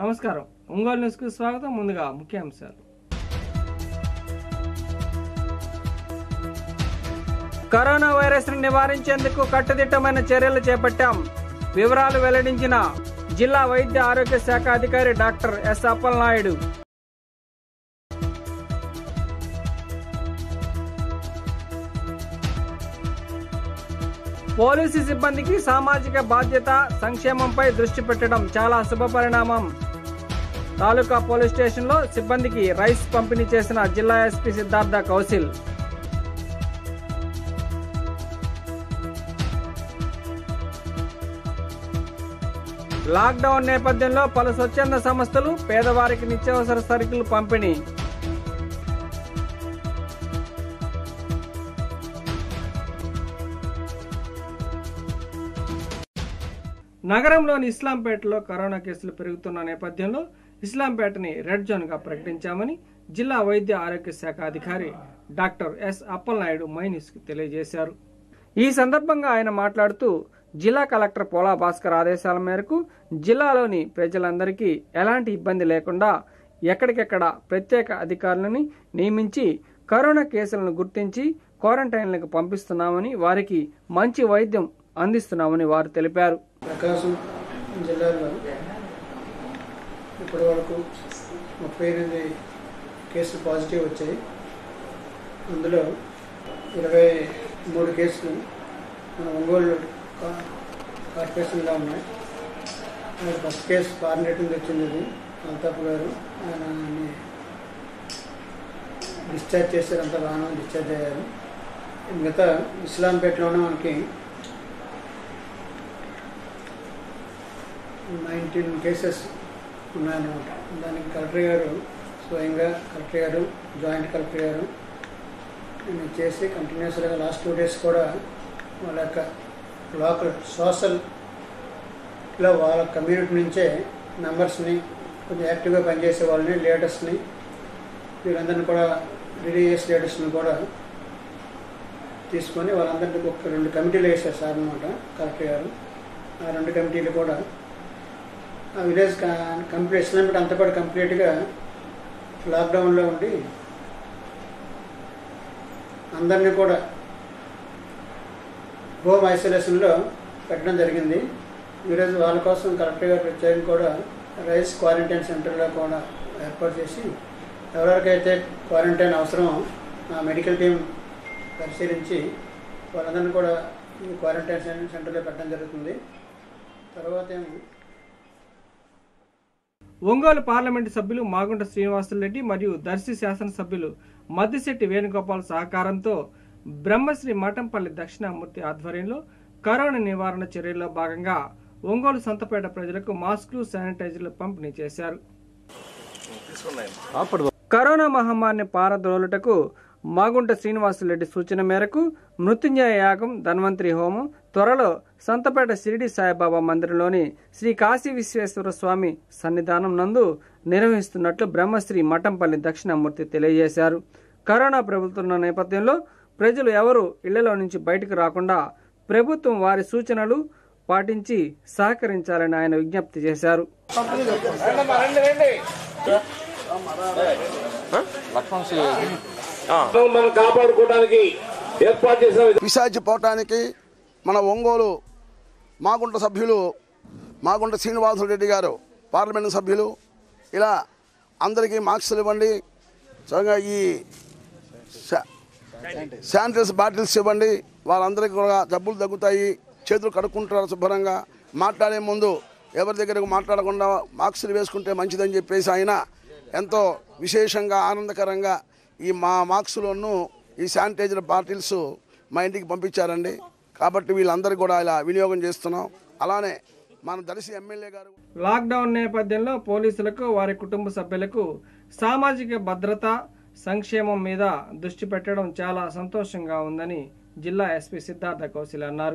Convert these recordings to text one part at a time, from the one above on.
నమస్కారం ఒంగోలు న్యూస్కు స్వాగతం ముందుగా ముఖ్యాంశాలు కరోనా వైరస్ ను నివారించేందుకు కట్టుదిట్టమైన చర్యలు చేపట్టాం వివరాలు వెల్లడించిన జిల్లా వైద్య ఆరోగ్య శాఖ అధికారి డాక్టర్ ఎస్ అప్పలనాయుడు పోలీసు సిబ్బందికి సామాజిక బాధ్యత సంక్షేమంపై దృష్టి పెట్టడం చాలా శుభ పరిణామం తాలూకా పోలీస్ స్టేషన్లో సిబ్బందికి రైస్ పంపిణీ చేసిన జిల్లా ఎస్పీ సిద్ధార్థ కౌశిల్ లాక్డౌన్ నేపథ్యంలో పలు స్వచ్ఛంద సంస్థలు పేదవారికి నిత్యావసర సరుకులు పంపిణీ నగరంలోని ఇస్లాంపేటలో కరోనా కేసులు పెరుగుతున్న నేపథ్యంలో ఇస్లాంపేటని రెడ్ జోన్గా ప్రకటించామని జిల్లా వైద్య ఆరోగ్య శాఖ అధికారి డాక్టర్ ఎస్ అప్పలనాయుడు మైన్యూస్కి తెలియజేశారు ఈ సందర్భంగా ఆయన మాట్లాడుతూ జిల్లా కలెక్టర్ పోలా భాస్కర్ ఆదేశాల మేరకు జిల్లాలోని ప్రజలందరికీ ఎలాంటి ఇబ్బంది లేకుండా ఎక్కడికెక్కడ ప్రత్యేక అధికారులని నియమించి కరోనా కేసులను గుర్తించి క్వారంటైన్లకు పంపిస్తున్నామని వారికి మంచి వైద్యం అందిస్తున్నామని వారు తెలిపారు ప్రకాశం జిల్లాలో ఇప్పటి వరకు ముప్పై ఎనిమిది కేసులు పాజిటివ్ వచ్చాయి అందులో ఇరవై మూడు కేసులు మన ఒంగోలు కా- కార్పొరేషన్లో ఉన్నాయి అది ఫస్ట్ కేసు ఫారెన్ నుంచి వచ్చింది అది అల్తాఫ్ గారు ఆయన డిశ్చార్జ్ చేశారు అంతా బాగానే డిశ్చార్జ్ అయ్యారు మిగతా ఇస్లాంపేటలోనే మనకి నైన్టీన్ కేసెస్ ఉన్నాయన్నమాట దానికి కలెక్టర్ గారు స్వయంగా కలెక్టర్ గారు జాయింట్ కలెక్టర్ గారు నేను చేసి కంటిన్యూస్గా లాస్ట్ టూ డేస్ కూడా వాళ్ళ యొక్క లోకల్ సోషల్లో వాళ్ళ కమ్యూనిటీ నుంచే మెంబర్స్ని కొంచెం యాక్టివ్గా పనిచేసే వాళ్ళని లీడర్స్ని వీళ్ళందరినీ కూడా రిలీజియస్ లీడర్స్ని కూడా తీసుకొని వాళ్ళందరినీ ఒక రెండు కమిటీలు వేశారు సార్ అనమాట కలెక్టర్ గారు ఆ రెండు కమిటీలు కూడా ఆ విలేజ్ కంప్లీట్ ఇస్లాంపేట అంతా కూడా కంప్లీట్గా లాక్డౌన్లో ఉండి అందరినీ కూడా హోమ్ ఐసోలేషన్లో పెట్టడం జరిగింది ఈరోజు వాళ్ళ కోసం కలెక్టర్ గారు ప్రత్యేకంగా కూడా రైస్ క్వారంటైన్ సెంటర్లో కూడా ఏర్పాటు చేసి ఎవరెవరికైతే క్వారంటైన్ అవసరమో ఆ మెడికల్ టీం పరిశీలించి వాళ్ళందరినీ కూడా ఈ క్వారంటైన్ సెం- సెంటర్లో పెట్టడం జరుగుతుంది తర్వాత ఏమో ఒంగోలు పార్లమెంటు సభ్యులు మాగుంట శ్రీనివాసులరెడ్డి మరియు దర్శి శాసనసభ్యులు మద్దిశెట్టి వేణుగోపాల్ సహకారంతో బ్రహ్మశ్రీ మఠంపల్లి దక్షిణామూర్తి ఆధ్వర్యంలో కరోనా నివారణ చర్యల్లో భాగంగా ఒంగోలు సంతపేట ప్రజలకు మాస్కులు శానిటైజర్లు పంపిణీ చేశారు కరోనా మహమ్మారిని పారద్రోలుటకు మాగుంట శ్రీనివాసులరెడ్డి సూచన మేరకు మృత్యుంజయ యాగం ధన్వంతరి హోమం త్వరలో సంతపేట షిరిడి సాయిబాబా మందిరంలోని శ్రీ కాశీ విశ్వేశ్వర స్వామి సన్నిధానం నందు నిర్వహిస్తున్నట్లు బ్రహ్మశ్రీ మఠంపల్లి దక్షిణామూర్తి తెలియజేశారు కరోనా ప్రభుత్వం నేపథ్యంలో ప్రజలు ఎవరు ఇళ్లలో నుంచి బయటకు రాకుండా ప్రభుత్వం వారి సూచనలు పాటించి సహకరించాలని ఆయన విజ్ఞప్తి చేశారు మనం కాపాడుకోవడానికి ఏర్పాటు చేసిన పిశాచి పోవటానికి మన ఒంగోలు మాగుంట సభ్యులు మాగుంట శ్రీనివాసులు రెడ్డి గారు పార్లమెంట్ సభ్యులు ఇలా అందరికీ మార్క్స్లు ఇవ్వండి సరిగా ఈ శా- శానిటైజర్ బాటిల్స్ ఇవ్వండి వాళ్ళందరికీ కూడా జబ్బులు తగ్గుతాయి చేతులు కడుక్కుంటారు శుభ్రంగా మాట్లాడే ముందు ఎవరి దగ్గరకు మాట్లాడకుండా మార్క్స్లు వేసుకుంటే మంచిదని చెప్పేసి ఆయన ఎంతో విశేషంగా ఆనందకరంగా ఈ మా మార్క్స్లోనూ ఈ శానిటైజర్ బాటిల్స్ మా ఇంటికి పంపించారండి కాబట్టి వీళ్ళందరికీ కూడా ఇలా వినియోగం చేస్తున్నాం అలానే మన దర్శి ఎమ్మెల్యే గారు లాక్డౌన్ నేపథ్యంలో పోలీసులకు వారి కుటుంబ సభ్యులకు సామాజిక భద్రత సంక్షేమం మీద దృష్టి పెట్టడం చాలా సంతోషంగా ఉందని జిల్లా ఎస్పీ సిద్ధార్థ కౌశల్ అన్నారు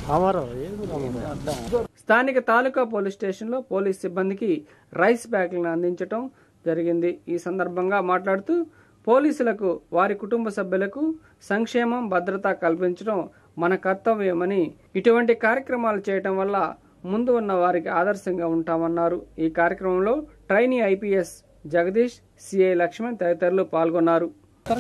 స్థానిక తాలూకా పోలీస్ స్టేషన్లో పోలీస్ సిబ్బందికి రైస్ బ్యాగులను అందించడం జరిగింది ఈ సందర్భంగా మాట్లాడుతూ పోలీసులకు వారి కుటుంబ సభ్యులకు సంక్షేమం భద్రత కల్పించడం మన కర్తవ్యమని ఇటువంటి కార్యక్రమాలు చేయటం వల్ల ముందు ఉన్న వారికి ఆదర్శంగా ఉంటామన్నారు ఈ కార్యక్రమంలో trainee IPS Jagadish CI Lakshman తదితరులు పాల్గొన్నారు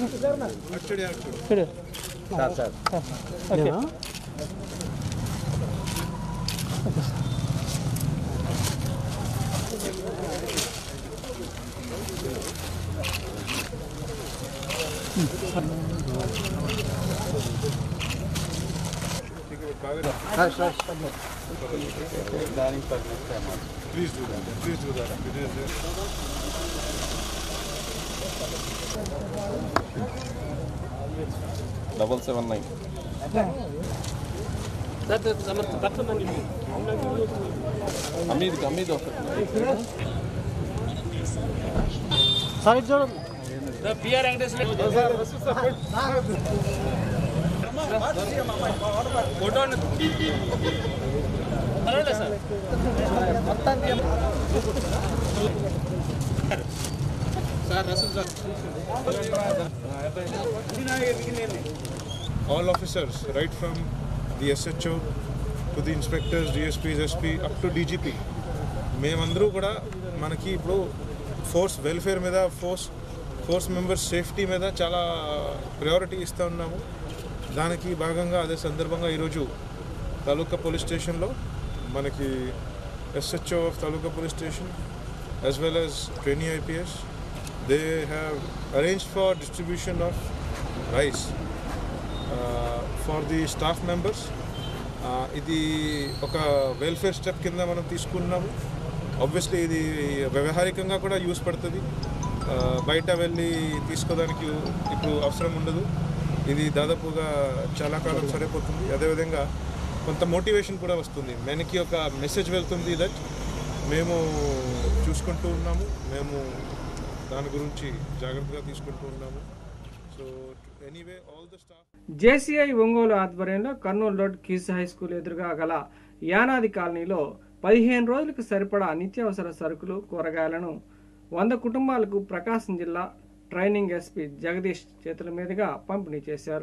డబల్ సెవెన్ నైన్ అమీద్ అమీద్ ఒకటి all officers, right from the SHO to the inspectors, DSPs, SP, up to DGP. మేమందరూ కూడా మనకి ఇప్పుడు ఫోర్స్ వెల్ఫేర్ మీద ఫోర్స్ ఫోర్స్ మెంబర్స్ సేఫ్టీ మీద చాలా ప్రయారిటీ ఇస్తూ ఉన్నాము దానికి భాగంగా అదే సందర్భంగా ఈరోజు తాలూకా పోలీస్ స్టేషన్లో మనకి SHO of taluka police station as well as trainee IPS they have arrange for distribution of rice for the staff members ఇది ఒక వెల్ఫేర్ స్టెప్ కింద మనం తీసుకున్నాము ఆబ్వియస్లీ ఇది వ్యవహారికంగా కూడా యూస్ పడుతుంది ఆ, బయట వెళ్ళి తీసుకోవడానికి ఇప్పుడు అవసరం ఉండదు ఇది దాదాపుగా చాలా కాలం సరిపోతుంది అదేవిధంగా కొంత మోటివేషన్ కూడా వస్తుంది మనకి ఒక మెసేజ్ వెళ్తుంది దట్ మేము చూసుకుంటూ ఉన్నాము మేము దాని గురించి జాగ్రత్తగా తీసుకుంటూ ఉన్నాము so anyway all the staff JCI Ongole ఆధ్వర్యంలో Kurnool road Keys high school ఎదురుగా గల యానాది కాలనీలో పదిహేను రోజులకు సరిపడా నిత్యావసర సరుకులు కూరగాయలను వంద కుటుంబాలకు ప్రకాశం జిల్లా ట్రైనింగ్ ఎస్పీ జగదీష్ చేతుల మీదుగా పంపిణీ చేశారు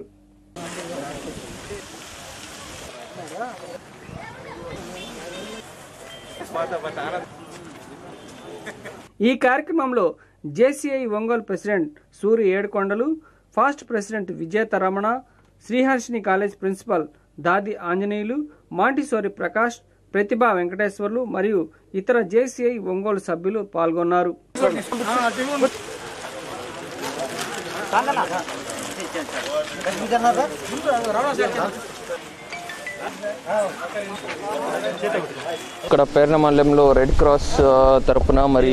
ఈ కార్యక్రమంలో JCI Ongole president Suri Yedukondalu past president Vijetha Ramana Sriharshini college principal Dadi Anjaneyulu Montessori Prakash Pratibha Venkateswarlu మరియు ఇతర జేసీఐ ఒంగోలు సభ్యులు పాల్గొన్నారు ఇక్కడ పేర్నమల్లెంలో రెడ్ క్రాస్ ఆ, తరపున మరి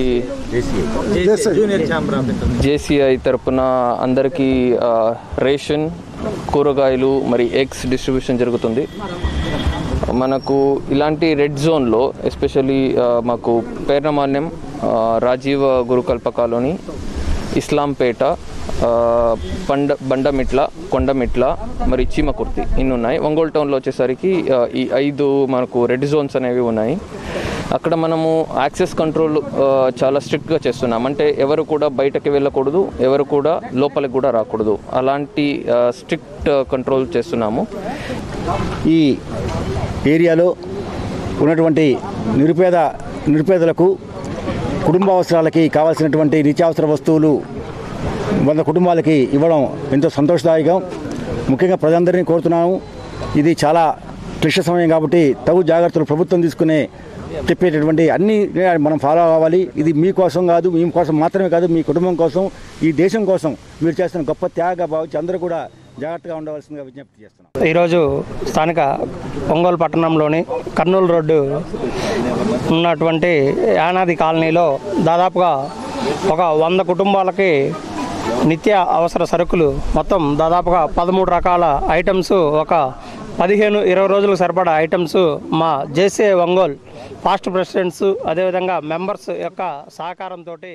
జేసీఐ తరపున అందరికీ ఆ, రేషన్ కూరగాయలు మరి ఎగ్స్ డిస్ట్రిబ్యూషన్ జరుగుతుంది మనకు ఇలాంటి రెడ్ జోన్లో ఎస్పెషల్లీ మాకు పేర్నమాన్యం ఆ, రాజీవ గురుకల్ప కాలనీ ఇస్లాంపేట ఆ, బండ బండమిట్ల కొండమిట్ల మరి చీమకుర్తి ఇన్ని ఉన్నాయి ఒంగోలు టౌన్లో వచ్చేసరికి ఆ, ఈ ఐదు మనకు రెడ్ జోన్స్ అనేవి ఉన్నాయి అక్కడ మనము యాక్సెస్ కంట్రోల్ ఆ, చాలా స్ట్రిక్ట్గా చేస్తున్నాం అంటే ఎవరు కూడా బయటకి వెళ్ళకూడదు ఎవరు కూడా లోపలికి కూడా రాకూడదు అలాంటి స్ట్రిక్ట్ కంట్రోల్ చేస్తున్నాము ఈ ఏరియాలో ఉన్నటువంటి నిరుపేద నిరుపేదలకు కుటుంబ అవసరాలకి కావాల్సినటువంటి నిత్యావసర వస్తువులు వంద కుటుంబాలకి ఇవ్వడం ఎంతో సంతోషదాయకం ముఖ్యంగా ప్రజలందరినీ కోరుతున్నాము ఇది చాలా క్లిష్ట సమయం కాబట్టి తగు జాగ్రత్తలు ప్రభుత్వం తీసుకునే చెప్పేటటువంటి అన్ని మనం ఫాలో అవ్వాలి ఇది మీకోసం కాదు మీ కోసం మాత్రమే కాదు మీ కుటుంబం కోసం ఈ దేశం కోసం మీరు చేస్తున్న గొప్ప త్యాగ భావించి అందరూ కూడా జాగ్రత్తగా ఉండవలసిందిగా విజ్ఞప్తి చేస్తున్నాం ఈరోజు స్థానిక ఒంగోలు పట్టణంలోని కర్నూలు రోడ్డు ఉన్నటువంటి యానాది కాలనీలో దాదాపుగా ఒక వంద కుటుంబాలకి నిత్య అవసర సరుకులు మొత్తం దాదాపుగా పదమూడు రకాల ఐటమ్స్ ఒక పదిహేను ఇరవై రోజులకు సరిపడా ఐటమ్స్ మా జేసీ ఒంగోల్ ఫాస్ట్ ప్రెసిడెంట్స్ అదేవిధంగా మెంబర్స్ యొక్క సహకారంతో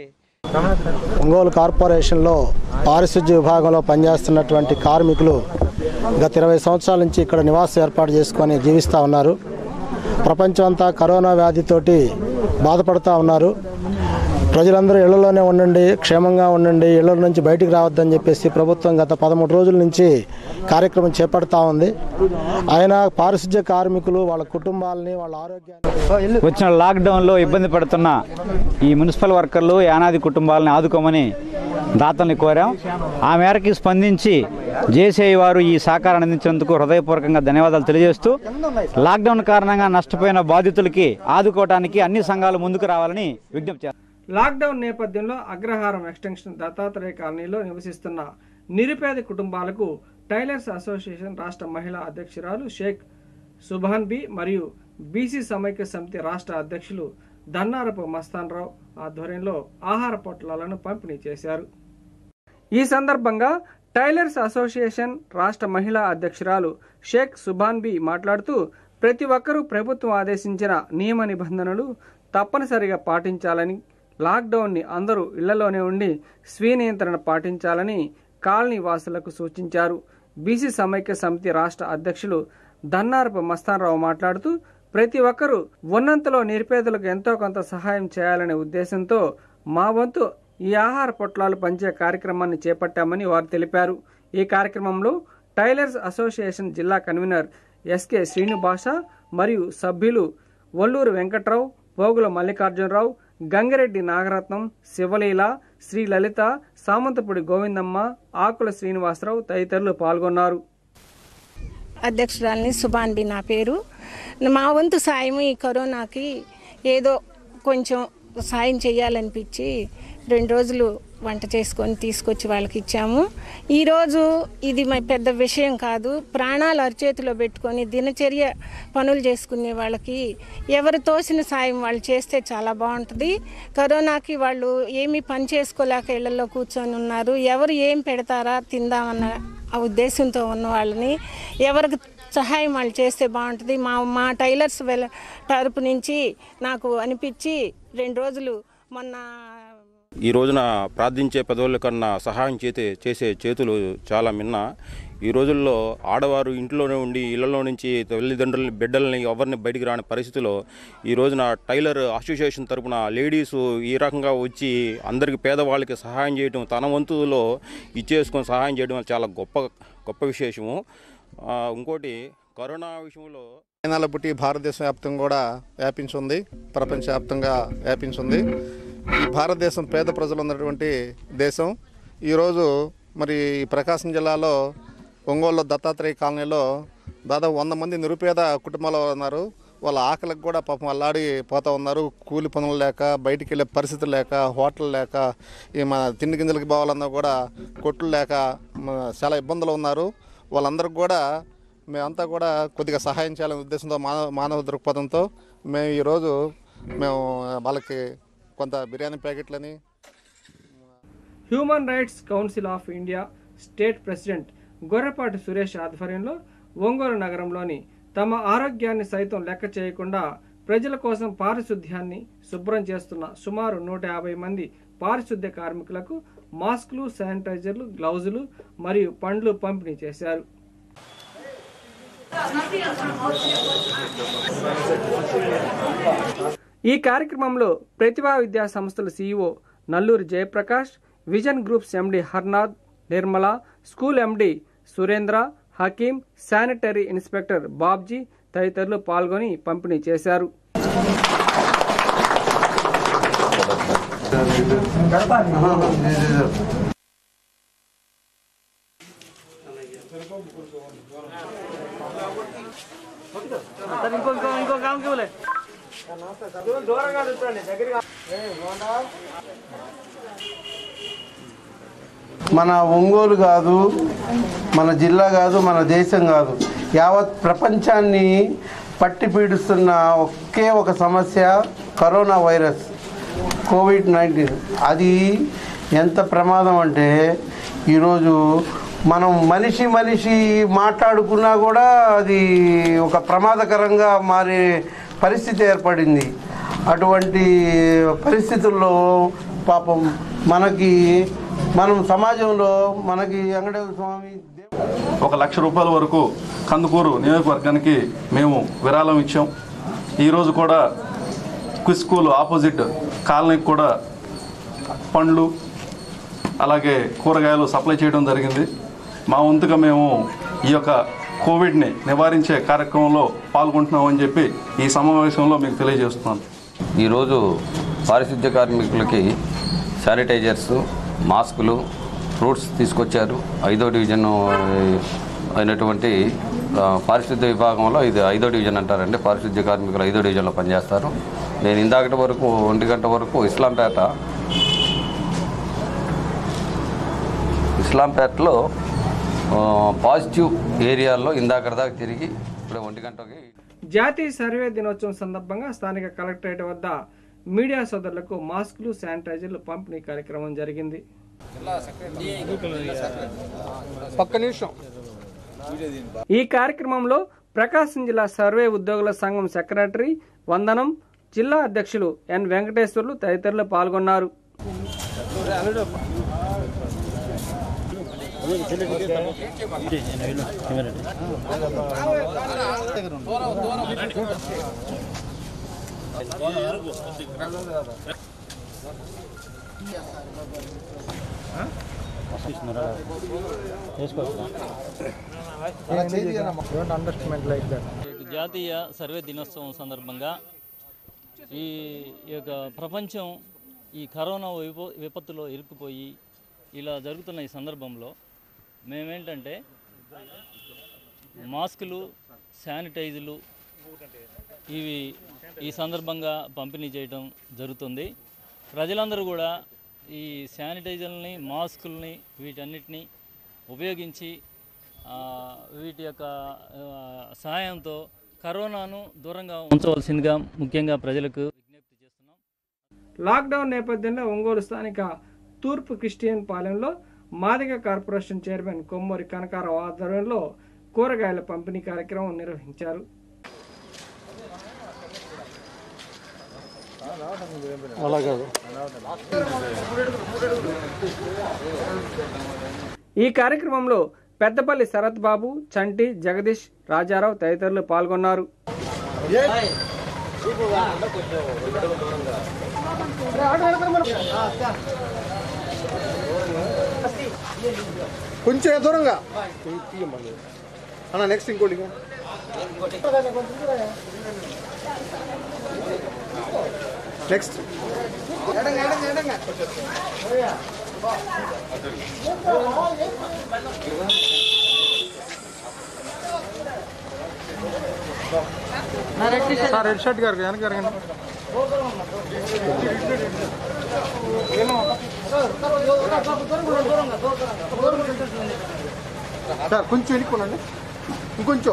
ఒంగోలు కార్పొరేషన్లో పారిశుద్ధ్య విభాగంలో పనిచేస్తున్నటువంటి కార్మికులు గత ఇరవై సంవత్సరాల నుంచి ఇక్కడ నివాసం ఏర్పాటు చేసుకొని జీవిస్తూ ఉన్నారు ప్రపంచమంతా కరోనా వ్యాధితోటి బాధపడుతూ ఉన్నారు ప్రజలందరూ ఇళ్లలోనే ఉండండి క్షేమంగా ఉండండి ఇళ్ల నుంచి బయటికి రావద్దని చెప్పేసి ప్రభుత్వం గత పదమూడు రోజుల నుంచి కార్యక్రమం చేపడతా ఉంది ఆయన పారిశుద్ధ్య కార్మికులు వాళ్ళ కుటుంబాలని వాళ్ళ ఆరోగ్యాన్ని వచ్చిన లాక్డౌన్లో ఇబ్బంది పడుతున్న ఈ మున్సిపల్ వర్కర్లు యానాది కుటుంబాలను ఆదుకోమని దాతల్ని కోరాం ఆ మేరకు స్పందించి జేసీఐ వారు ఈ సహకారం అందించినందుకు హృదయపూర్వకంగా ధన్యవాదాలు తెలియజేస్తూ లాక్డౌన్ కారణంగా నష్టపోయిన బాధితులకి ఆదుకోవడానికి అన్ని సంఘాలు ముందుకు రావాలని విజ్ఞప్తి చేస్తారు లాక్డౌన్ నేపథ్యంలో అగ్రహారం ఎక్స్టెన్షన్ దత్తాత్రేయ కాలనీలో నివసిస్తున్న నిరుపేద కుటుంబాలకు టైలర్స్ అసోసియేషన్ రాష్ట్ర మహిళా అధ్యక్షురాలు షేక్ సుభాన్ బి మరియు బీసీ సమైక్య సమితి రాష్ట్ర అధ్యక్షులు దన్నారపు మస్తాన్ రావు ఆధ్వర్యంలో ఆహార పొట్లాలను పంపిణీ చేశారు ఈ సందర్భంగా టైలర్స్ అసోసియేషన్ రాష్ట్ర మహిళా అధ్యక్షురాలు షేక్ సుభాన్ బి మాట్లాడుతూ ప్రతి ఒక్కరూ ప్రభుత్వం ఆదేశించిన నియమ నిబంధనలు తప్పనిసరిగా పాటించాలని లాక్డౌన్ని అందరూ ఇళ్లలోనే ఉండి స్వీయ నియంత్రణ పాటించాలని కాలనీ వాసులకు సూచించారు బీసీ సమైక్య సమితి రాష్ట్ర అధ్యక్షులు దన్నారపు మస్తానరావు మాట్లాడుతూ ప్రతి ఒక్కరూ ఉన్నంతలో నిరుపేదలకు ఎంతో కొంత సహాయం చేయాలనే ఉద్దేశంతో మా వంతు ఈ ఆహార పొట్లాలు పంచే కార్యక్రమాన్ని చేపట్టామని వారు తెలిపారు ఈ కార్యక్రమంలో టైలర్స్ అసోసియేషన్ జిల్లా కన్వీనర్ ఎస్కే శ్రీనుభాష మరియు సభ్యులు వల్లూరు వెంకట్రావు పోగుల మల్లికార్జునరావు గంగిరెడ్డి నాగరత్నం శివలీల శ్రీ లలిత సామంతపుడి గోవిందమ్మ ఆకుల శ్రీనివాసరావు తదితరులు పాల్గొన్నారు అధ్యక్షురాలని సుభాన్ బి నా పేరు మా వంతు సాయం ఈ కరోనాకి ఏదో కొంచెం సాయం చేయాలనిపించి రెండు రోజులు వంట చేసుకొని తీసుకొచ్చి వాళ్ళకి ఇచ్చాము ఈరోజు ఇది మా పెద్ద విషయం కాదు ప్రాణాలు అరచేతిలో పెట్టుకొని దినచర్య పనులు చేసుకునే వాళ్ళకి ఎవరు తోసిన సాయం వాళ్ళు చేస్తే చాలా బాగుంటుంది కరోనాకి వాళ్ళు ఏమీ పని చేసుకోలేక ఇళ్లలో కూర్చొని ఉన్నారు ఎవరు ఏం పెడతారా తిందామన్న ఆ ఉద్దేశంతో ఉన్న వాళ్ళని ఎవరికి సహాయం వాళ్ళు చేస్తే బాగుంటుంది మా మా టైలర్స్ వెల తరపు నుంచి నాకు అనిపించి రెండు రోజులు మొన్న ఈ రోజున ప్రార్థించే పెదవుల కన్నా సహాయం చేతే చేసే చేతులు చాలా మిన్న ఈ రోజుల్లో ఆడవారు ఇంట్లోనే ఉండి ఇళ్లలో నుంచి తల్లిదండ్రులని బిడ్డల్ని ఎవరిని బయటికి రాని పరిస్థితిలో ఈ రోజున టైలర్ అసోసియేషన్ తరపున లేడీస్ ఈ రకంగా వచ్చి అందరికి పేదవాళ్ళకి సహాయం చేయడం తన వంతులో ఇచ్చేసుకొని సహాయం చేయడం చాలా గొప్ప గొప్ప విశేషము ఆ, ఇంకోటి కరోనా విషయంలో చైనాలో పుట్టి భారతదేశం వ్యాప్తంగా కూడా వ్యాపించింది ప్రపంచవ్యాప్తంగా వ్యాపించింది ఈ భారతదేశం పేద ప్రజలు ఉన్నటువంటి దేశం ఈరోజు మరి ఈ ప్రకాశం జిల్లాలో ఒంగోలు దత్తాత్రేయ కాలనీలో దాదాపు వంద మంది నిరుపేద కుటుంబాలు ఉన్నారు వాళ్ళ ఆకలికి కూడా పాపం అల్లాడి పోతూ ఉన్నారు కూలి పనులు లేక బయటికి వెళ్ళే పరిస్థితులు లేక హోటల్ లేక ఈ మన తిండి గింజలకి పోవాలన్నా కూడా కొట్లు లేక మ, చాలా ఇబ్బందులు ఉన్నారు వాళ్ళందరికీ కూడా మేమంతా కూడా కొద్దిగా సహాయం చేయాలనే ఉద్దేశంతో మానవ మానవ దృక్పథంతో మేము ఈరోజు మేము వాళ్ళకి కొంత బిర్యానీ ప్యాకెట్లని human rights council of India state president Gorrepati Suresh ఆధ్వర్యంలో ఒంగోలు నగరంలోని తమ ఆరోగ్యాన్ని సైతం లెక్క చేయకుండా ప్రజల కోసం పారిశుద్ధ్యాన్ని శుభ్రం చేస్తున్న సుమారు నూట యాభై మంది పారిశుద్ధ్య కార్మికులకు మాస్కులు శానిటైజర్లు గ్లౌజులు మరియు పండ్లు పంపిణీ చేశారు ఈ కార్యక్రమంలో ప్రతిభా విద్యా సంస్థల CEO Nalluri Jayaprakash vision groups MD Harnath Nirmala school MD Surendra Hakeem sanitary inspector Babji తదితరులు పాల్గొని పంపిణీ చేశారు ఇంకో ఇంకో ఇంకో కామ్కి ఇవ్వలే దూరంగా కూర్చోండి దగ్గరగా మన ఒంగోలు కాదు మన జిల్లా కాదు మన దేశం కాదు యావత్ ప్రపంచాన్ని పట్టి పీడిస్తున్న ఒకే ఒక సమస్య కరోనా వైరస్ కోవిడ్ నైన్టీన్ అది ఎంత ప్రమాదం అంటే ఈరోజు మనం మనిషి మనిషి మాట్లాడుకున్నా కూడా అది ఒక ప్రమాదకరంగా మారే పరిస్థితి ఏర్పడింది అటువంటి పరిస్థితుల్లో పాపం మనకి మనం సమాజంలో మనకి వెంకటేశ్వర స్వామి ఒక లక్ష రూపాయల వరకు కందుకూరు నియోజకవర్గానికి మేము విరాళం ఇచ్చాం ఈరోజు కూడా క్విజ్ స్కూల్ ఆపోజిట్ కాలనీకి కూడా పండ్లు అలాగే కూరగాయలు సప్లై చేయడం జరిగింది మా వంతుగా మేము ఈ యొక్క కోవిడ్ని నివారించే కార్యక్రమంలో పాల్గొంటున్నామని చెప్పి ఈ సమావేశంలో మీకు తెలియజేస్తున్నాను ఈరోజు పారిశుద్ధ్య కార్మికులకి శానిటైజర్స్ మాస్కులు ఫ్రూట్స్ తీసుకొచ్చారు ఐదో డివిజన్ అయినటువంటి ఆ, పారిశుద్ధ్య విభాగంలో ఇది ఐదో డివిజన్ అంటారండి పారిశుద్ధ్య కార్మికులు ఐదో డివిజన్లో పనిచేస్తారు నేను ఇందాకటి వరకు ఒంటి గంట వరకు ఇస్లాంపేట ఇస్లాంపేటలో ఆ, పాజిటివ్ ఏరియాల్లో ఇందాకటి దాకా తిరిగి ఇప్పుడు ఒంటి గంటకి జాతీయ సర్వే దినోత్సవం సందర్భంగా స్థానిక కలెక్టరేట్ వద్ద మీడియా సోదరులకు మాస్కులు శానిటైజర్లు పంపిణీ కార్యక్రమం జరిగింది ఒక్క నిమిషం ఈ కార్యక్రమంలో ప్రకాశం జిల్లా సర్వే ఉద్యోగుల సంఘం సెక్రటరీ వందనం జిల్లా అధ్యక్షులు ఎన్ వెంకటేశ్వర్లు తదితరులు పాల్గొన్నారు జాతీయ సర్వే దినోత్సవం సందర్భంగా ఈ ఈ యొక్క ప్రపంచం ఈ కరోనా విప విపత్తులో ఇరుక్కుపోయి ఇలా జరుగుతున్న ఈ సందర్భంలో మేమేంటంటే మాస్కులు శానిటైజర్లు ఇవి ఈ సందర్భంగా పంపిణీ చేయడం జరుగుతుంది ప్రజలందరూ కూడా ఈ శానిటైజర్ని మాస్కుల్ని వీటన్నిటిని ఉపయోగించి ఆ, వీటి యొక్క ఆ, సహాయంతో కరోనాను దూరంగా ఉంచవలసిందిగా ముఖ్యంగా ప్రజలకు లాక్డౌన్ నేపథ్యంలో ఒంగోలు స్థానిక తూర్పు క్రిస్టియన్ పాలెంలో మాదిగ కార్పొరేషన్ చైర్మన్ కొమ్మూరి కనకారావు ఆధ్వర్యంలో కూరగాయల పంపిణీ కార్యక్రమం నిర్వహించారు ఈ కార్యక్రమంలో పెద్దపల్లి శరత్ బాబు చంటి జగదీష్ రాజారావు తదితరులు పాల్గొన్నారు కొంచెం దూరంగా తీయమ్మా అన్న నెక్స్ట్ ఇంకోటి ఇంకా. నెక్స్ట్ సార్ రెడ్ షర్ట్ గారు వెనక జరగండి సార్ కొంచెం వెళ్ళిపోనండి ఇంకొంచెం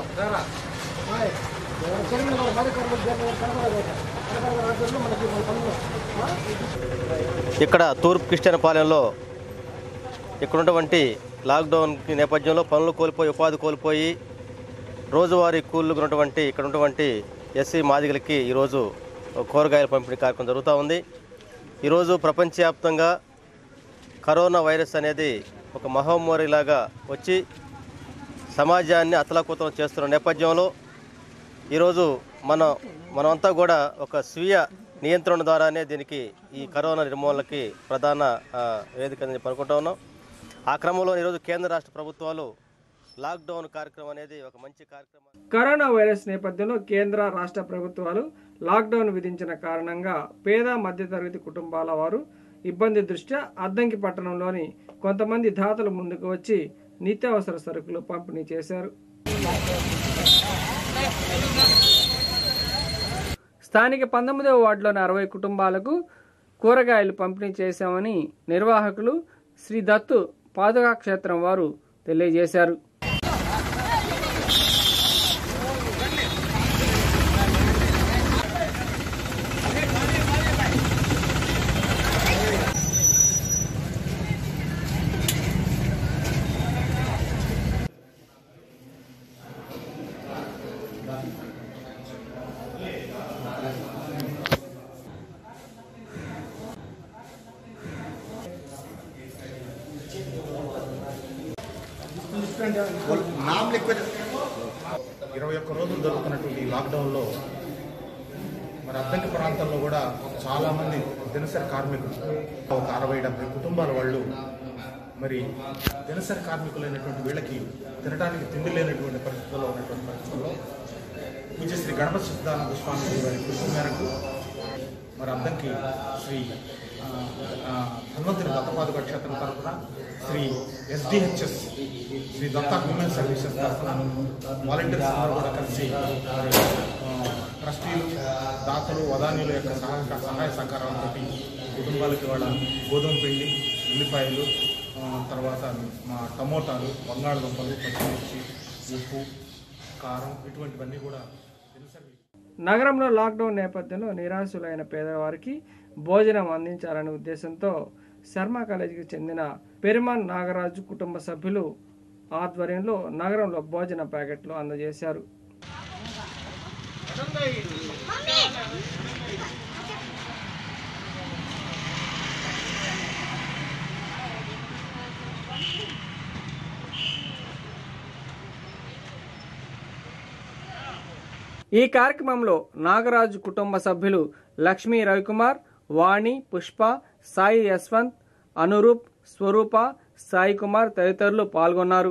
ఇక్కడ తూర్పు క్రిస్టియన్ పాలెంలో ఇక్కడ ఉన్నటువంటి లాక్డౌన్ నేపథ్యంలో పనులు కోల్పోయి ఉపాధి కోల్పోయి రోజువారీ కూలీలు ఉన్నటువంటి ఇక్కడ ఉన్నటువంటి ఎస్సీ మాదిగలకి ఈరోజు కూరగాయల పంపిణీ కార్యక్రమం జరుగుతూ ఉంది ఈరోజు ప్రపంచవ్యాప్తంగా కరోనా వైరస్ అనేది ఒక మహమ్మారిలాగా వచ్చి సమాజాన్ని అతలాకుతలం చేస్తున్న నేపథ్యంలో ఈరోజు మనం మనమంతా కూడా ఒక స్వీయ నియంత్రణ ద్వారానే దీనికి ఈ కరోనా నిర్మూలనకి ప్రధాన ఆ, వేదిక అని చెప్పి అనుకుంటా ఉన్నాం ఆ క్రమంలో ఈరోజు కేంద్ర రాష్ట్ర ప్రభుత్వాలు లాక్డౌన్ కార్యక్రమం అనేది ఒక మంచి కార్యక్రమం కరోనా వైరస్ నేపథ్యంలో కేంద్ర రాష్ట్ర ప్రభుత్వాలు లాక్డౌన్ విధించిన కారణంగా పేద మధ్యతరగతి కుటుంబాల వారు ఇబ్బంది దృష్ట్యా అద్దంకి పట్టణంలోని కొంతమంది దాతలు ముందుకు వచ్చి నిత్యావసర సరుకులు పంపిణీ చేశారు స్థానిక పంతొమ్మిదవ వార్డులోని అరవై కుటుంబాలకు కూరగాయలు పంపిణీ చేశామని నిర్వాహకులు శ్రీ దత్తు పాదుకా క్షేత్రం వారు తెలియజేశారు ఇరవై ఒక్క రోజులు జరుగుతున్నటువంటి ఈ లాక్డౌన్లో మరి అద్దంకి ప్రాంతంలో కూడా చాలామంది దినసరి కార్మికులు ఒక అరవై డెబ్బై కుటుంబాల వాళ్ళు మరి దినసరి కార్మికులైనటువంటి వీళ్ళకి తినడానికి తిండి లేనటువంటి పరిస్థితుల్లో ఉన్నటువంటి పరిస్థితుల్లో పూజ్య శ్రీ గణపతి సిద్ధానంద స్వామి వారి కృషి మేరకు మరి అద్దంకి శ్రీ ఆ, ఆ, ధన్వంతరి దత్తపాదుక క్షేత్రం తరఫున Shri SDHS Shri Datta human services తరఫున వాలంటీర్స్ అందరూ కూడా కలిసి మరి ఆ, ట్రస్టీలు దాతలు వదానీల యొక్క సహాయ సహాయ సహకారాలతో కుటుంబాలకి వాళ్ళ గోధుమ పిండి ఉల్లిపాయలు ఆ, తర్వాత మా టమోటాలు బంగాళదుంపలు పచ్చిమిర్చి ఉప్పు కారం ఇటువంటివన్నీ కూడా దినసరి నగరంలో లాక్డౌన్ నేపథ్యంలో నిరాశులైన పేదవారికి భోజనం అందించాలనే ఉద్దేశంతో శర్మ కాలేజీకి చెందిన పెరుమాన్ నాగరాజు కుటుంబ సభ్యులు ఆధ్వర్యంలో నగరంలో భోజన ప్యాకెట్లు అందజేశారు ఈ కార్యక్రమంలో నాగరాజు కుటుంబ సభ్యులు లక్ష్మీ రవికుమార్ వాణి పుష్ప సాయి యశ్వంత్ అనురూప్ స్వరూప సాయి కుమార్ తదితరులు పాల్గొన్నారు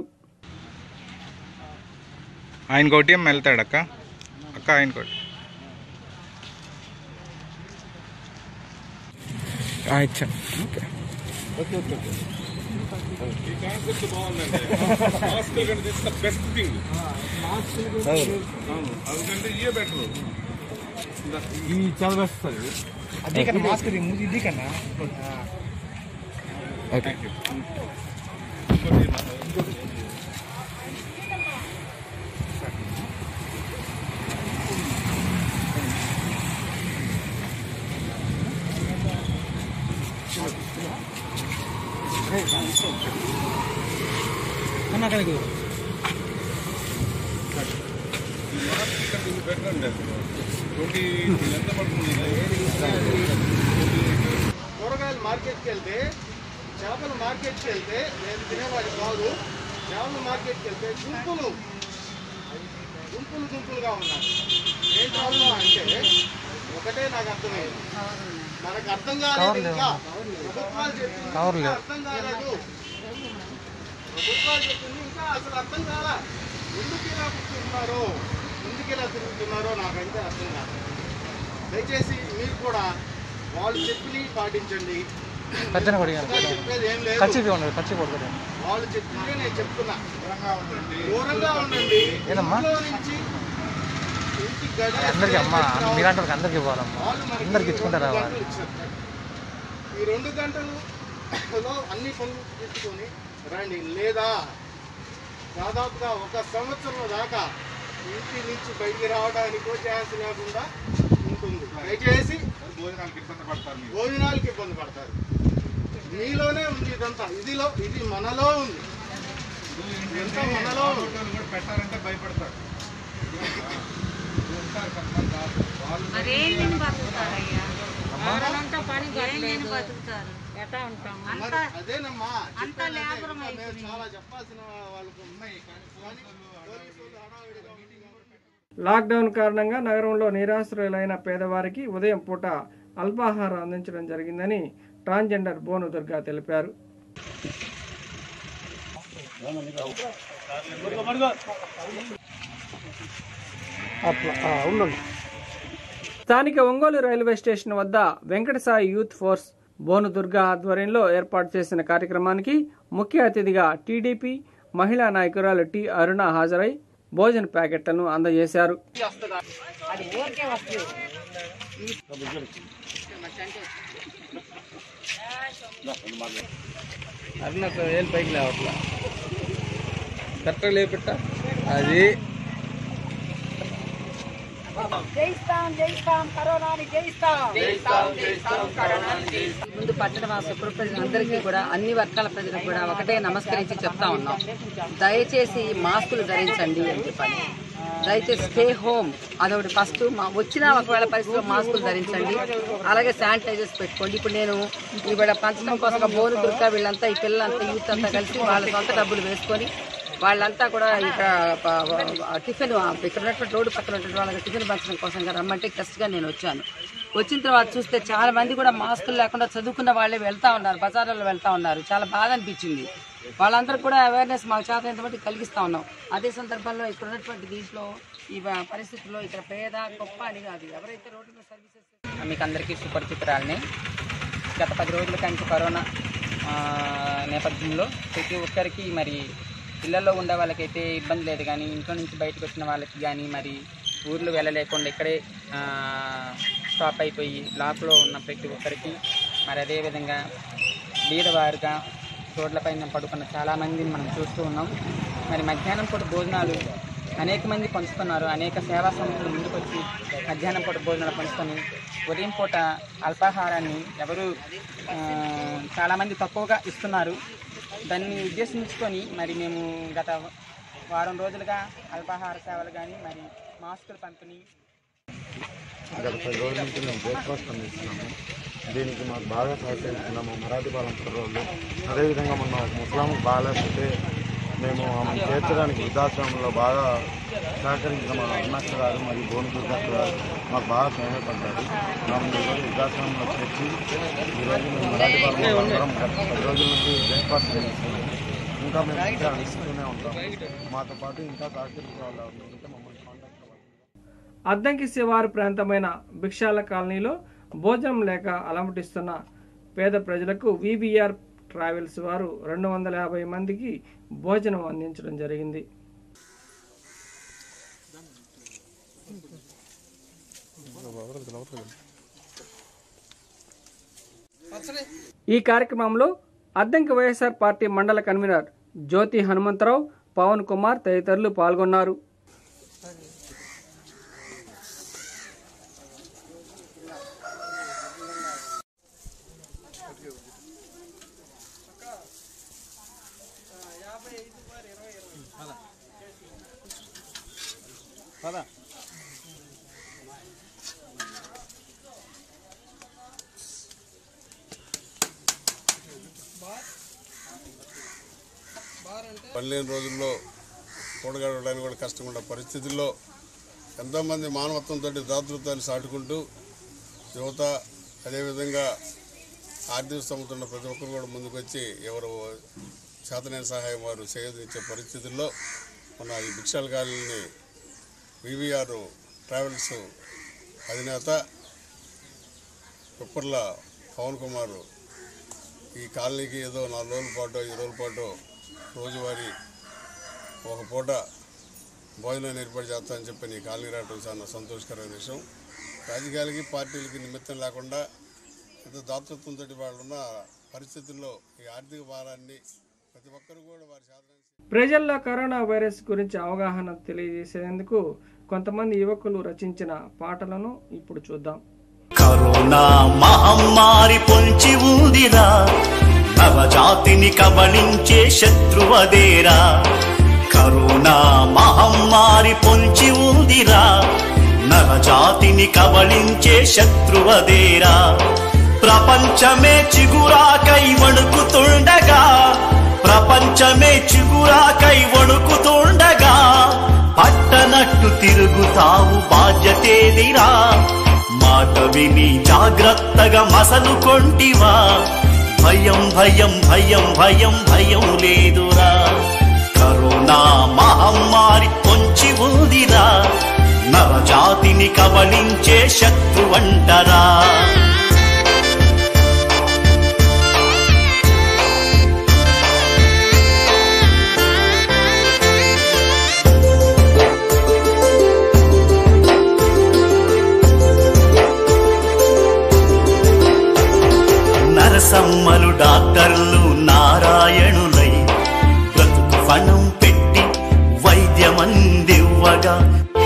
ఆయన కోటి వెళ్తాడు అక్క అక్క ఆయన కోటి ఇచ్చా ఓకే ఓకే ఓకే ఈ కాన్సెప్ట్ బాగుందండి మాస్క్ కంటే దిస్ ద బెస్ట్ థింగ్ అవును అందుకంటే ఇయే బెటర్ ఈ చాలా బెస్ట్ సార్ అదే కన్నా మాస్క్ ఇది కన్నా ఓకే అన్న అక్కడికి బెటర్ అండి ట్వంటీ ఎంత పడుతుంది కూరగాయలు మార్కెట్కి వెళ్తే చేపలు మార్కెట్కి వెళ్తే నేను తినేవాడి కాదు చేపల మార్కెట్కి వెళ్తే గుంపులు గుంపులు గుంపులుగా ఉన్నారు ఏం ప్రాబ్లం అంటే ఒకటే నాకు అర్థమైంది మనకు అర్థం కాలేదు ఇంకా ప్రభుత్వాలు చెప్పింది కవర్లు ఇంకా లేవు. అర్థం కాలేదు ప్రభుత్వాలు చెప్పింది ఇంకా అసలు అర్థం కాలా ఎందుకు ఇలా కూర్చుంటున్నారో ఎందుకు ఇలా తిరుగుతున్నారో నాకైతే అర్థం కాదు దయచేసి మీరు కూడా వాళ్ళు చెప్పి పాటించండి పెద్దన కొడిగా వాళ్ళు చెప్పేది ఏం లేదు ఖర్చు ఉండదు ఖర్చు కొడుతుంది వాళ్ళు చెప్తుంటే నేను చెప్తున్నా దూరంగా ఉండండి ఏదమ్మా? ఇంట్లో నుంచి ఇంటి గడి అందరికి అమ్మ మీలాంటి వాళ్ళకి అందరికి ఇవ్వాలమ్మా వాళ్ళు మనకి అందరికి ఇచ్చుకుంటారా రెండు గంటలు ఇచ్చారు. ఈ రెండు గంటలలో అన్ని పనులు తీసుకొని రండి లేదా దాదాపుగా ఒక సంవత్సరం దాకా ఇంటి నుంచి బయటికి రావడానికి ఛాన్స్ లేకుండా ఉంటుంది దయచేసి భోజనాలకు ఇబ్బంది పడతారు మీరు భోజనాలకు ఇబ్బంది పడతారు మీలోనే ఉంది ఇదంతా ఇదిలో ఇది మనలో ఉంది ఇదంతా మనలో ఉంది కూడా పెట్టాలంటే భయపడతారు ఉంటారు కొంతమంది వాళ్ళు మరేం బతుకుతారయ్యా వారంతా పని ఏం బతుకుతారు ఎట్లా ఉంటాం మరి అదేనమ్మా అంతా చెప్పేది అదే. లేబరం ఇంకా మేము చాలా చెప్పాల్సిన వాళ్ళకు ఉన్నాయి కానీ పోలీసులు హడావిడిగా ఉంది లాక్డౌన్ కారణంగా నగరంలో నిరాశ్రయులైన పేదవారికి ఉదయం పూట అల్పాహారం అందించడం జరిగిందని ట్రాన్స్జెండర్ బోను దుర్గా తెలిపారు స్థానిక ఒంగోలు రైల్వే స్టేషన్ వద్ద వెంకటసాయి యూత్ ఫోర్స్ బోను దుర్గా ఆధ్వర్యంలో ఏర్పాటు చేసిన కార్యక్రమానికి ముఖ్య అతిథిగా టీడీపీ మహిళా నాయకురాలు టి అరుణ హాజరై భోజన ప్యాకెట్లను అందజేశారు అది ఊరికే వస్తుంది అరుణకు ఏం పైకి లేవట్లా కరెక్ట్గా లేపెట్ట అది జయిస్తాం జయిస్తాం కరోనాని జయిస్తాం జయిస్తాం జయిస్తాం కరోనాని జయిస్తాం ముందు పట్టణ వాసులు పుర ప్రజలందరికీ కూడా అన్ని వర్గాల ప్రజలకు కూడా ఒకటే నమస్కరించి చెప్తా ఉన్నాం దయచేసి మాస్కులు ధరించండి అని చెప్పాలి దయచేసి స్టే హోమ్ అదొకటి ఫస్ట్ మా వచ్చిన ఒకవేళ పరిస్థితిలో మాస్కులు ధరించండి అలాగే శానిటైజర్స్ పెట్టుకోండి ఇప్పుడు నేను ఇవాళ పంచడం కోసం బోరు దుర్గా వీళ్ళంతా ఈ పిల్లలంతా యూత్ అంతా కలిసి వాళ్ళ సొంత డబ్బులు వేసుకొని వాళ్ళంతా కూడా ఇక్కడ ప- ప- టిఫిన్ ఇక్కడ ఉన్నటువంటి రోడ్డు పక్కన ఉన్నటువంటి వాళ్ళకి టిఫిన్ పంచడం కోసం రమ్మంటే గా నేను వచ్చాను వచ్చిన తర్వాత చూస్తే చాలా మంది కూడా మాస్కులు లేకుండా చదువుకున్న వాళ్ళే వెళ్తా ఉన్నారు బజార్లలో వెళ్తా ఉన్నారు చాలా బాధ అనిపించింది వాళ్ళందరూ కూడా అవేర్నెస్ మాకు చేత ఎంతమంది కలిగిస్తా ఉన్నాం అదే సందర్భంలో ఇక్కడ ఉన్నటువంటి దీంట్లో ఈ ప- పరిస్థితుల్లో ఇక్కడ పేద గొప్ప అని కాదు ఎవరైతే రోడ్డు మీద సర్వీసెస్ మీకు అందరికీ సుపరిచితురాలని గత పది రోజుల కంచి కరోనా ఆ, నేపథ్యంలో ప్రతి ఒక్కరికి మరి ఇళ్లలో ఉండే వాళ్ళకైతే ఇబ్బంది లేదు కానీ ఇంట్లో నుంచి బయటకు వచ్చిన వాళ్ళకి కానీ మరి ఊర్లు వెళ్ళలేకుండా ఇక్కడే ఆ, స్టాప్ అయిపోయి లాక్లో ఉన్న ప్రతి ఒక్కరికి మరి అదేవిధంగా బీదవారుగా రోడ్లపైన పడుకున్న చాలామందిని మనం చూస్తూ ఉన్నాం మరి మధ్యాహ్నం పూట భోజనాలు అనేక మంది పంచుతున్నారు అనేక సేవా సంస్థలు ముందుకొచ్చి మధ్యాహ్నం పూట భోజనాలు పంచుకొని ఉదయం పూట అల్పాహారాన్ని ఎవరు ఆ, చాలామంది తక్కువగా ఇస్తున్నారు దాన్ని ఉద్దేశించుకొని మరి మేము గత వారం రోజులుగా అల్పాహార సేవలు కానీ మరి మాస్కులు పంపిణీ గత పది రోజుల నుంచి మేము బ్రేక్ఫాస్ట్ అందిస్తున్నాము దీనికి మాకు బాగా సహకరిస్తున్నాము మరాఠీ పాలన కుర్రోళ్ళు అదేవిధంగా మొన్న ఒక ముస్లాంకి బాగాలేకపోతే మేము ఆమెను చేర్చడానికి వృద్ధాశ్రమంలో బాగా సహకరించిన మా అన్నక్క గారు మరియు భువన దుర్గక్క గారు మాకు బాగా సహాయపడ్డారు ఆమె ఈరోజు వృద్ధాశ్రమంలో చేర్చి ఈరోజు మేము మరాఠీ పాలన అందరం గత పది రోజుల నుంచి బ్రేక్ఫాస్ట్ చేస్తున్నాము ఇంకా మేము ఇంకా అందిస్తూనే ఉంటాం మాతో పాటు ఇంకా సహకరించే వాళ్ళు ఎవరైనా ఉంటే మమ్మల్ని కాంటాక్ట్ అద్దంకి శివారు ప్రాంతమైన భిక్షాల కాలనీలో భోజనం లేక అలమటిస్తున్న పేద ప్రజలకు విబిఆర్ ట్రావెల్స్ వారు రెండు వందల యాభై మందికి భోజనం అందించడం జరిగింది ఈ కార్యక్రమంలో Addanki YSR party mandal convener Jyothi Hanumantharao Pavan Kumar తదితరులు పాల్గొన్నారు పనిలేని రోజుల్లో కూడగడవడానికి కూడా కష్టంగా ఉన్న పరిస్థితుల్లో ఎంతోమంది మానవత్వంతో దాతృత్వాన్ని సాటుకుంటూ యువత అదేవిధంగా ఆర్థిక స్తోమతున్న ప్రతి ఒక్కరు కూడా ముందుకు వచ్చి ఎవరు చేతనైన సహాయం వారు చేయదించే పరిస్థితుల్లో మన ఈ భిక్షాల కాలనీని వివిఆర్ ట్రావెల్స్ అధినేత పిప్పర్ల పవన్ కుమార్ ఈ కాలనీకి ఏదో నాలుగు రోజుల పాటు ఐదు రోజుల పాటు రోజువారీ ఒక పూట భోజనాన్ని ఏర్పాటు చేస్తానని చెప్పి నీ కాలనీ రావడం చాలా సంతోషకరమైన విషయం రాజకీయాలకి పార్టీలకి నిమిత్తం లేకుండా ఎంతో దాతృత్వంతో వాళ్ళు ఉన్న పరిస్థితుల్లో ఈ ఆర్థిక భారాన్ని ప్రతి ఒక్కరు కూడా వారి సాధన ప్రజల్లో కరోనా వైరస్ గురించి అవగాహన తెలియజేసేందుకు కొంతమంది యువకులు రచించిన పాటలను ఇప్పుడు చూద్దాం కరోనా మహమ్మారి పొంచి ఉందిరా నవజాతిని కబళించే శత్రువదేరా కరోనా మహమ్మారి పొంచి ఉందిరా నవజాతిని కబళించే శత్రువదేరా ప్రపంచమే చిగురాకై వణుకుతుండగా ప్రపంచమే చిగురాకై వణుకుతుండగా పట్టనట్టు తిరుగుతావు బాధ్యతేదిరా మాట విని జాగ్రత్తగా మసలు కొంటివా భయం భయం భయం భయం భయం లేదురా కరోనా మహమ్మారి పొంచి ఉందిరా నవజాతిని కబళించే శత్రువంటరా నరసమ్మలు డాక్టర్లు నారాయణులై బ్రతుకు ఫణం పెట్టి వైద్యమందివ్వగా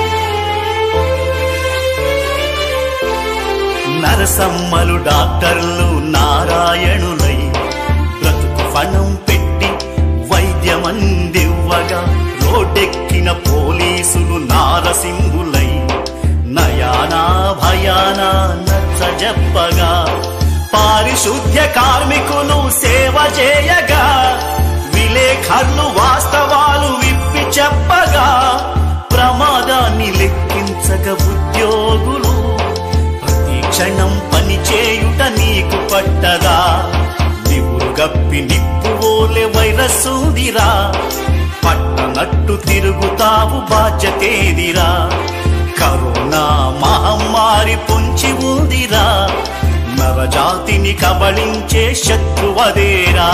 నరసమ్మలు డాక్టర్లు నారాయణులై బ్రతుకు ఫణం పెట్టి వైద్యమందివ్వగా రోడ్డెక్కిన పోలీసులు నారసింహులై నయానా భయానా నచ్చజెప్పగా పారిశుద్ధ్య కార్మికులు సేవ చేయగా విలేఖర్లు వాస్తవాలు విప్ప చెప్పగా ప్రమాదాన్ని లెక్కించక ఉద్యోగులు ప్రతి క్షణం పని చేయుట నీకు పట్టదా నివురు గప్పి నిప్పువోలే వైరస్ ఉందిరా పట్టనట్టు తిరుగుతావు బాధ్యతేదిరా కరోనా మహమ్మారి పొంచి ఉందిరా నరజాతిని కబళించే శత్రువదేరా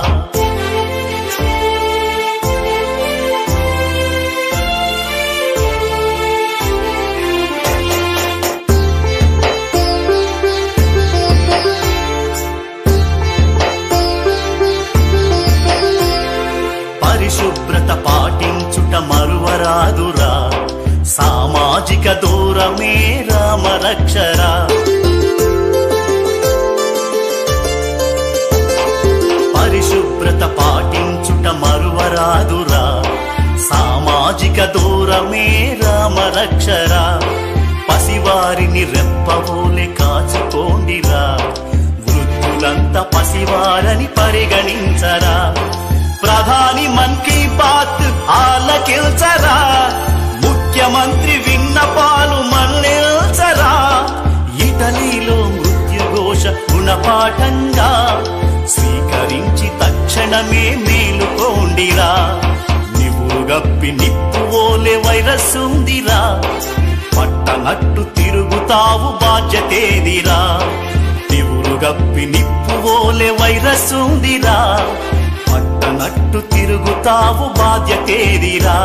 పరిశుభ్రత పాటించుట మరువరాదురా సామాజిక దూరమే రామరక్షరా పరిశుభ్రత పాటించుట మరువరాదురా సామాజిక దూరమే రామరక్షరా పసివారిని రెప్పవోలే కాచుకోండిరా వృద్ధులంతా పసివారని పరిగణించరా ప్రధాని మన్ కీ బాత్ ఆలకిల్చరా ముఖ్యమంత్రి విన్నపాలు మళ్ళిల్చరా ఇటలీలో మృత్యుఘోష గుణపాఠంగా స్వీకరించి తక్షణమే మేలుకోండిరా నివురు గప్పి నిప్పువోలే వైరస్ ఉందిరా పట్టనట్టు తిరుగుతావు బాధ్యతేదిరా నివురు గప్పి నిప్పువోలే వైరస్ ఉందిరా పట్టనట్టు తిరుగుతావు బాధ్యతేదిరా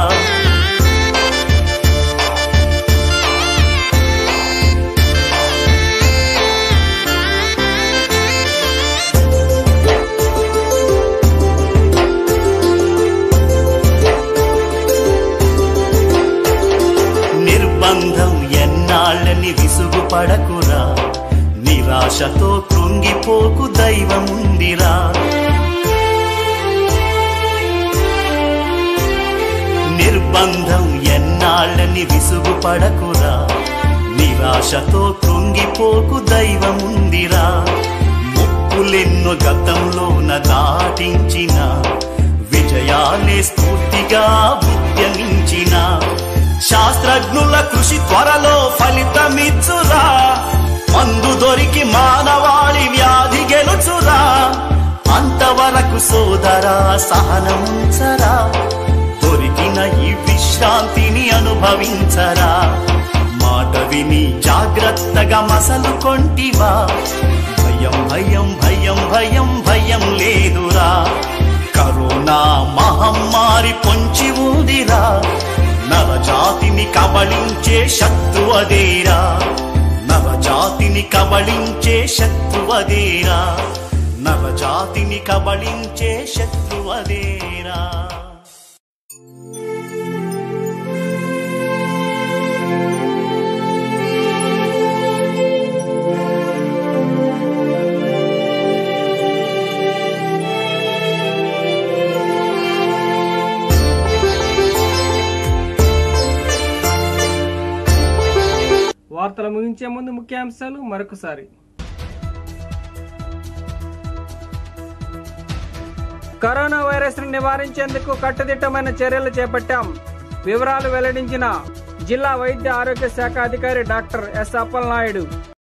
నిర్బంధం ఎన్నాళ్ళని విసుగుపడకురా నిరాశతో కృంగిపోకు దైవముందిరా నిర్బంధం ఎన్నాళ్ళని విసుగుపడకురా నిరాశతో కృంగిపోకు దైవముందిరా ముప్పులెన్నో గతంలోన దాటించిన విజయాలే స్ఫూర్తిగా ఉద్యమించిన శాస్త్రజ్ఞుల కృషి త్వరలో ఫలితమిచ్చురా మందు దొరికి మానవాళి వ్యాధి గెలుచురా అంతవరకు సోదరా సహనముంచరా దొరికిన ఈ విశ్రాంతిని అనుభవించరా మాట విని జాగ్రత్తగా మసలు కొంటివా భయం భయం భయం భయం భయం లేదురా కరోనా మహమ్మారి పొంచి ఉందిరా నరజాతిని కబళించే శత్రువదేరా నరజాతిని కబళించే శత్రువదేరా నరజాతిని కబళించే శత్రువదేరా వార్తలు ముగించే ముందు ముఖ్యాంశాలు మరొకసారి కరోనా వైరస్ ను నివారించేందుకు కట్టుదిట్టమైన చర్యలు చేపట్టాం వివరాలు వెల్లడించిన జిల్లా వైద్య ఆరోగ్య శాఖ అధికారి డాక్టర్ ఎస్ అప్పలనాయుడు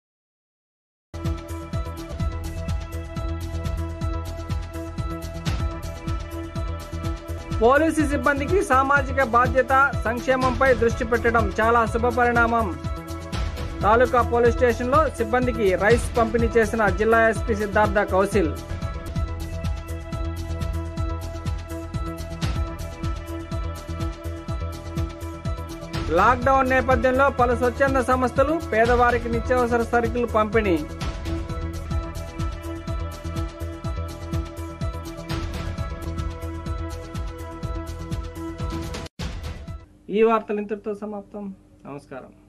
పోలీసు సిబ్బందికి సామాజిక బాధ్యత సంక్షేమంపై దృష్టి పెట్టడం చాలా శుభ పరిణామం తాలూకా పోలీస్ స్టేషన్లో సిబ్బందికి రైస్ పంపిణీ చేసిన జిల్లా ఎస్పీ సిద్ధార్థ కౌశిల్ లాక్డౌన్ నేపథ్యంలో పలు స్వచ్ఛంద సంస్థలు పేదవారికి నిత్యావసర సరుకులు పంపిణీ ఈ వార్తలు ఇంతటితో సమాప్తం నమస్కారం